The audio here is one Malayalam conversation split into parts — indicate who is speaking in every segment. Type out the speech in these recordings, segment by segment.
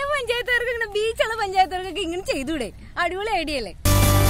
Speaker 1: എല്ലാ പഞ്ചായത്തുകാർക്കും ഇങ്ങനെ ബീച്ചുള്ള പഞ്ചായത്തുകാർക്കൊക്കെ ഇങ്ങനെ ചെയ്തൂടെ അടിപൊളി ഐഡിയ അല്ലേ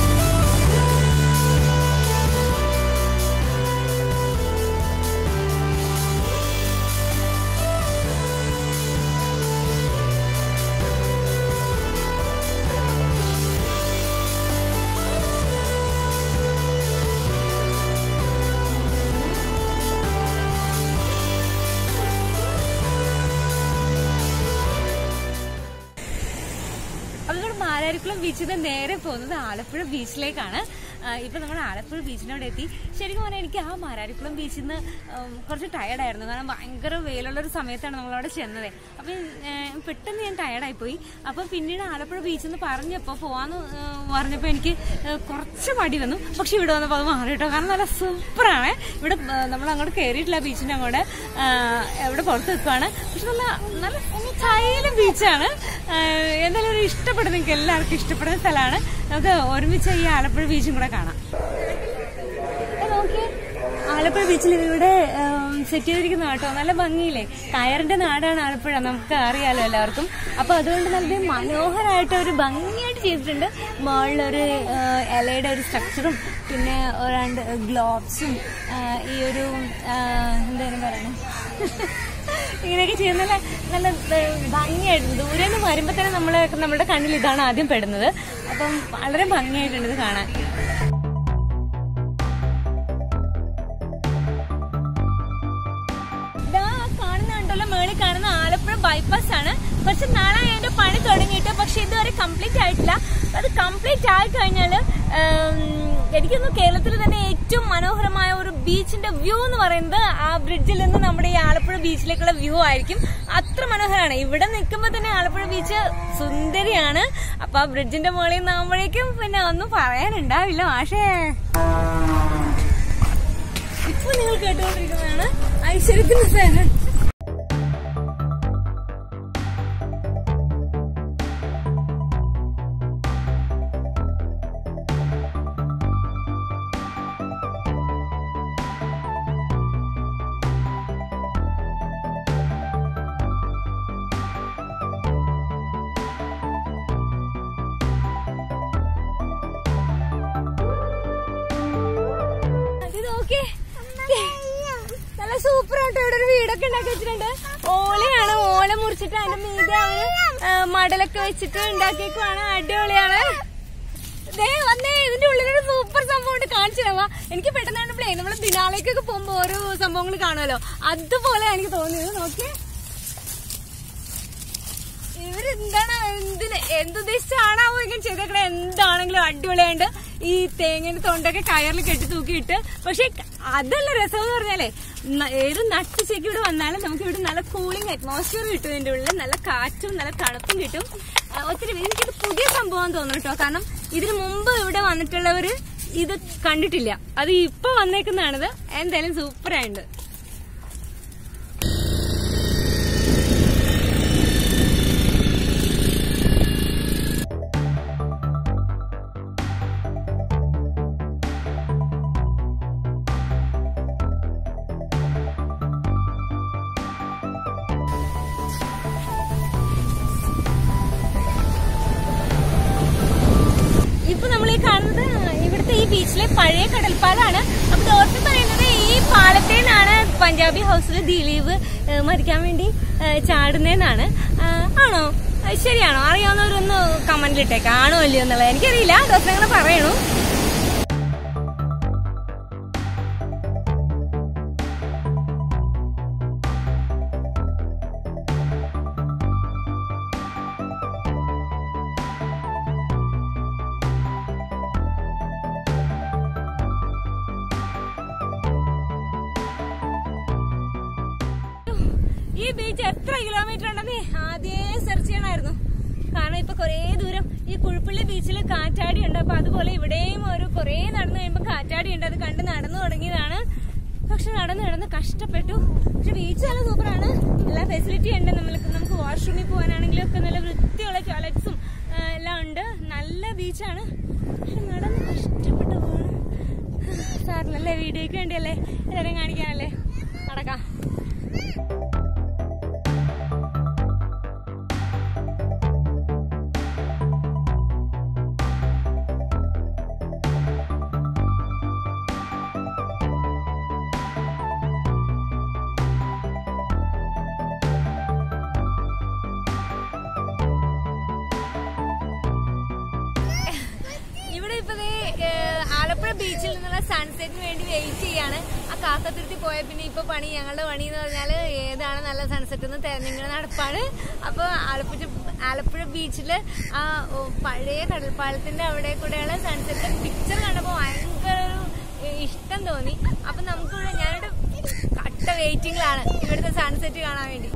Speaker 1: അപ്പൊ നമ്മൾ മാരാരിക്കുളം ബീച്ചിൽ നിന്ന് നേരെ പോകുന്നത് ആലപ്പുഴ ബീച്ചിലേക്കാണ് ആ, ഇപ്പൊ നമ്മൾ ആലപ്പുഴ ബീച്ചിനോട് എത്തി ശരിക്കും പറഞ്ഞാൽ എനിക്ക് ആ മാരാരിക്കുളം ബീച്ചിൽ നിന്ന് ഉം, കുറച്ച് ടയർഡായിരുന്നു കാരണം ഭയങ്കര വെയിലുള്ള ഒരു സമയത്താണ് നമ്മളവിടെ ചെന്നത് അപ്പം ഏഹ്, പെട്ടെന്ന് ഞാൻ ടയർഡായി പോയി അപ്പം പിന്നീട് ആലപ്പുഴ ബീച്ചിൽ നിന്ന് പറഞ്ഞപ്പോൾ പോവാന്ന് ഏഹ്, പറഞ്ഞപ്പോൾ എനിക്ക് ഏഹ്, കുറച്ച് മടി വന്നു പക്ഷെ ഇവിടെ വന്നപ്പോൾ അത് മാറി കേട്ടോ കാരണം നല്ല സൂപ്പറാണ് ഇവിടെ ഏഹ്, നമ്മൾ അങ്ങോട്ട് കയറിയിട്ടില്ല ബീച്ചിന്റെ അങ്ങോട്ട് ഏഹ്, ഇവിടെ പുറത്ത് നിൽക്കുവാണ് പക്ഷെ നല്ല നല്ല സ്റ്റൈലും ബീച്ചാണ് ഏഹ്, എന്തായാലും ഒരു ഇഷ്ടപ്പെടുന്ന നിങ്ങൾക്ക് എല്ലാവർക്കും ഇഷ്ടപ്പെടുന്ന സ്ഥലമാണ് നമുക്ക് ഒരുമിച്ച് ഈ ആലപ്പുഴ ബീച്ചും കൂടെ കാണാം ഏ, നോക്കിയേ ആലപ്പുഴ ബീച്ചിൽ ഇവിടെ സെറ്റ് ചെയ്തിരിക്കുന്ന കേട്ടോ നല്ല ഭംഗിയില്ലേ കയറിന്റെ നാടാണ് ആലപ്പുഴ നമുക്ക് അറിയാലോ എല്ലാവർക്കും അപ്പൊ അതുകൊണ്ട് നല്ല മനോഹരമായിട്ട് ഒരു ഭംഗിയായിട്ട് ചെയ്തിട്ടുണ്ട് മുകളിലൊരു ഏഹ്, ഇലയുടെ ഒരു സ്ട്രക്ചറും പിന്നെ രണ്ട് ഗ്ലോബ്സും ഈ ഒരു ഏഹ്, എന്താണ് പറയണേ ഇങ്ങനെയൊക്കെ ചെയ്യുന്ന നല്ല നല്ല ഏഹ്, ഭംഗിയായിട്ടുണ്ട് ദൂരെ നിന്ന് വരുമ്പോൾ തന്നെ നമ്മളെ നമ്മുടെ കണ്ണിൽ ഇതാണ് ആദ്യം പെടുന്നത് അപ്പം വളരെ ഭംഗിയായിട്ടുണ്ട് ഇത് കാണാൻ ഇതാ കാണുന്നുണ്ടല്ലോ മേളിൽ കാണുന്ന ആലപ്പുഴ ബൈപ്പാസ് ആണ് കുറച്ച് നാളായി അതിന്റെ പണി തുടങ്ങിയിട്ട് പക്ഷെ ഇതുവരെ കംപ്ലീറ്റ് ആയിട്ടില്ല അത് കംപ്ലീറ്റ് ആയി കഴിഞ്ഞാൽ എനിക്കൊന്ന് കേരളത്തിൽ തന്നെ ഏറ്റവും മനോഹരമായ ഒരു ബീച്ചിന്റെ വ്യൂ എന്ന് പറയുന്നത് ആ ബ്രിഡ്ജിൽ നിന്ന് നമ്മുടെ ഈ ആലപ്പുഴ ബീച്ചിലേക്കുള്ള വ്യൂ ആയിരിക്കും അത്ര മനോഹരമാണ് ഇവിടെ നിൽക്കുമ്പോൾ തന്നെ ആലപ്പുഴ ബീച്ച് സുന്ദരിയാണ് അപ്പൊ ആ ബ്രിഡ്ജിന്റെ മുകളിൽ നിന്നാകുമ്പോഴേക്കും പിന്നെ ഒന്നും പറയാനുണ്ടാവില്ല മാഷേ ഇപ്പൊ നിങ്ങൾ കേട്ടുകൊണ്ടിരിക്കുന്നതാണ് ഐശ്വര്യത്തിന്റെ സേന ഇത് നോക്കിയേ നല്ല സൂപ്പർ ആയിട്ട് ഇവിടെ ഒരു വീടൊക്കെ ഉണ്ടാക്കി വെച്ചിട്ടുണ്ട് ഓലയാണ് ഓല മുറിച്ചിട്ട് അതിന്റെ മീതെ അവര് ആ, മടലൊക്കെ വെച്ചിട്ട് ഉണ്ടാക്കിയേക്കുവാണ് അടിപൊളിയാണ് ദേ വന്നേ ഇതിന്റെ ഉള്ളിലൊരു സൂപ്പർ സംഭവം ഉണ്ട് കാണിച്ചു തരാം. വാ എനിക്ക് പെട്ടെന്ന് കണ്ടപ്പോഴേ നമ്മള് ദിനാലേക്കൊക്കെ പോകുമ്പോ ഓരോ സംഭവങ്ങൾ കാണുമല്ലോ അതുപോലെ എനിക്ക് തോന്നിയത് നോക്കിയേ ഇവരെന്താണ് എന്തിന് എന്തുദ്ദേശിച്ചാണാവോ ഇങ്ങനെ ചെയ്തേക്കണേ എന്താണെങ്കിലും അടിപൊളിയായിട്ട് ഈ തേങ്ങയുടെ തൊണ്ടൊക്കെ കയറിൽ കെട്ടി തൂക്കിയിട്ട് പക്ഷെ അതല്ല രസം എന്ന് പറഞ്ഞാലേ ന- ഏത് നട്ടുച്ചയ്ക്ക് ഇവിടെ വന്നാലും നമുക്ക് ഇവിടെ നല്ല കൂളിംഗ് അറ്റ്മോസ്ഫിയർ കിട്ടും ഇതിന്റെ ഉള്ളിൽ നല്ല കാറ്റും നല്ല തണുപ്പും കിട്ടും ആ, ഒത്തിരി എനിക്കിത് പുതിയ സംഭവം തോന്നുന്നു കേട്ടോ കാരണം ഇതിനു മുമ്പ് ഇവിടെ വന്നിട്ടുള്ളവര് ഇത് കണ്ടിട്ടില്ല അത് ഇപ്പൊ വന്നേക്കുന്നതാണിത് എന്തായാലും സൂപ്പറായിട്ടുണ്ട് ഇപ്പൊ നമ്മൾ ഈ കാണുന്നത് ഇവിടുത്തെ ഈ ബീച്ചിലെ പഴയ കടൽപ്പാലാണ് അപ്പൊ ഡോക്ടർ പറയുന്നത് ഈ പാലത്തേനാണ് പഞ്ചാബി ഹൗസിൽ ദിലീപ് ഏഹ്, മരിക്കാൻ വേണ്ടി ഏഹ്, ചാടുന്നതെന്നാണ് ആഹ്, ആണോ അത് ശരിയാണോ അറിയാവുന്നവരൊന്ന് കമന്റിലിട്ടേക്കാം ആണോ അല്ലയോ എന്നുള്ളത് എനിക്കറിയില്ല ഡോക്ടർ അങ്ങനെ പറയണു ഈ ബീച്ച് എത്ര കിലോമീറ്റർ ഉണ്ടെന്ന് ആദ്യമേ സെർച്ച് ചെയ്യണമായിരുന്നു കാരണം ഇപ്പൊ കുറേ ദൂരം ഈ കുഴുപ്പള്ളി ബീച്ചിൽ കാറ്റാടി ഉണ്ട് അപ്പൊ അതുപോലെ ഇവിടെയും ഒരു കുറേ നടന്നു കഴിയുമ്പോ കാറ്റാടി ഉണ്ട് അത് കണ്ട് നടന്നു തുടങ്ങിയതാണ് പക്ഷെ നടന്ന് നടന്ന് കഷ്ടപ്പെട്ടു പക്ഷെ ബീച്ച് നല്ല സൂപ്പറാണ് എല്ലാ ഫെസിലിറ്റി ഉണ്ട് നമ്മൾക്ക് നമുക്ക് വാഷ്റൂമിൽ പോകാനാണെങ്കിലും ഒക്കെ നല്ല വൃത്തിയുള്ള ടോയ്ലറ്റ്സും എല്ലാം ഉണ്ട് നല്ല ബീച്ചാണ് പക്ഷെ നടന്ന് കഷ്ടപ്പെട്ടു പോകണം സാറിനല്ലേ വീഡിയോയ്ക്ക് വേണ്ടിയല്ലേ എല്ലാവരും കാണിക്കാനല്ലേ നടക്കാം
Speaker 2: ബീച്ചിൽ നിന്നുള്ള സൺസെറ്റിന് വേണ്ടി വെയിറ്റ് ചെയ്യാണ് ആ കാക്കത്തിരുത്തി പോയ പിന്നെ ഇപ്പൊ പണി ഞങ്ങളുടെ പണി എന്ന് പറഞ്ഞാല് ഏതാണ് നല്ല സൺസെറ്റ് എന്ന് തെരഞ്ഞെടുക്കുന്ന നടപ്പാണ് അപ്പൊ ആലപ്പുഴ ആലപ്പുഴ ബീച്ചില് ആ ഓ, പഴയ കടൽപ്പാലത്തിന്റെ അവിടെ കൂടെയുള്ള സൺസെറ്റ് പിക്ചർ കണ്ടപ്പോ ഭയങ്കര ഒരു ഇഷ്ടം തോന്നി അപ്പൊ നമുക്കിവിടെ ഞാനിവിടെ കട്ട വെയിറ്റിംഗിലാണ് ഇവിടുത്തെ സൺസെറ്റ് കാണാൻ വേണ്ടി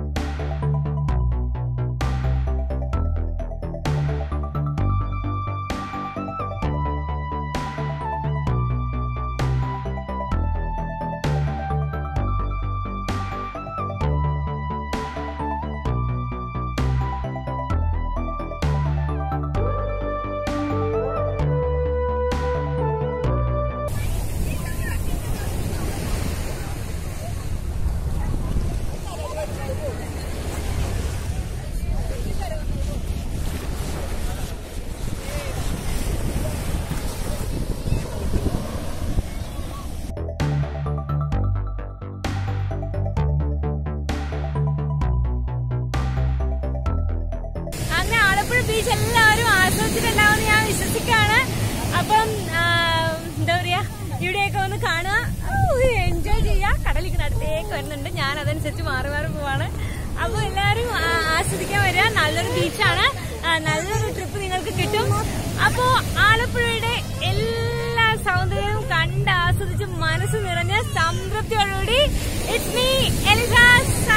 Speaker 2: അങ്ങനെ ആലപ്പുഴ ബീച്ച് എല്ലാവരും ആസ്വദിച്ചിട്ടുണ്ടാവുമെന്ന് ഞാൻ വിശ്വസിക്കാണ് അപ്പം ആ, എന്താ പറയാ ഇവിടെയൊക്കെ വന്ന് കാണുക എൻജോയ് ചെയ്യുക കടലിക്ക് അടുത്തേക്ക് വരുന്നുണ്ട് ഞാൻ അതനുസരിച്ച് മാറി മാറി പോവാണ് അപ്പൊ എല്ലാവരും ആ, ആസ്വദിക്കാൻ വരിക നല്ലൊരു ബീച്ചാണ് ആ, നല്ലൊരു ട്രിപ്പ് നിങ്ങൾക്ക് കിട്ടും അപ്പോ ആലപ്പുഴയുടെ എല്ലാ സൗന്ദര്യവും കണ്ട് ആസ്വദിച്ച് മനസ്സ് നിറഞ്ഞ സംതൃപ്തിയോടുകൂടി ഇറ്റ്സ് മീ എലിസ